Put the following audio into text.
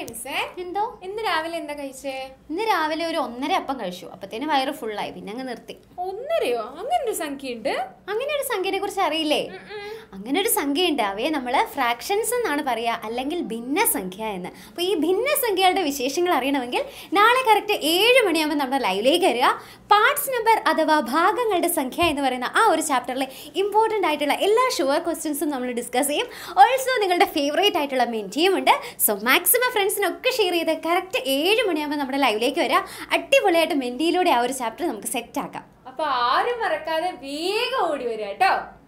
മിൻസേ എന്തോ ഇന്ന് രാവിലെ എന്താ കഴിച്ചേ ഇന്ന് രാവിലെ ഒരു ഒന്നര അപ്പം കഴിച്ചു അപ്പത്തേന് വയറ് ഫുള്ളായി പിന്നെ അങ്ങ് നിർത്തി ഒന്നരയോ അങ്ങനെ ഒരു സംഖ്യ ഉണ്ട് അങ്ങനെ ഒരു സംഖ്യനെ കുറിച്ച് അറിയില്ലേ അങ്ങനെ ഒരു സംഖ്യയുണ്ട് അവയെ നമ്മൾ ഫ്രാക്ഷൻസ് എന്നാണ് പറയുക അല്ലെങ്കിൽ ഭിന്നസംഖ്യ എന്ന് അപ്പോൾ ഈ ഭിന്നസംഖ്യകളുടെ വിശേഷങ്ങൾ അറിയണമെങ്കിൽ നാളെ കറക്റ്റ് ഏഴ് മണിയാകുമ്പോൾ നമ്മുടെ ലൈവിലേക്ക് വരിക പാർട്സ് നമ്പർ അഥവാ ഭാഗങ്ങളുടെ സംഖ്യ എന്ന് പറയുന്ന ആ ഒരു ചാപ്റ്ററിലെ ഇമ്പോർട്ടൻ്റ് ആയിട്ടുള്ള എല്ലാ ഷുവർ ക്വസ്റ്റ്യൻസും നമ്മൾ ഡിസ്കസ് ചെയ്യും ഓൾസോ നിങ്ങളുടെ ഫേവറേറ്റ് ആയിട്ടുള്ള മെൻറ്റിയും ഉണ്ട് സോ മാക്സിമം ഫ്രണ്ട്സിനൊക്കെ ഷെയർ ചെയ്ത് കറക്റ്റ് ഏഴ് മണിയാകുമ്പോൾ നമ്മുടെ ലൈവിലേക്ക് വരിക അടിപൊളിയായിട്ട് മെൻറ്റിയിലൂടെ ആ ഒരു ചാപ്റ്റർ നമുക്ക് സെറ്റ് ആക്കാം അപ്പൊ ആരും മറക്കാതെ വേഗം ഓടി വരിക കേട്ടോ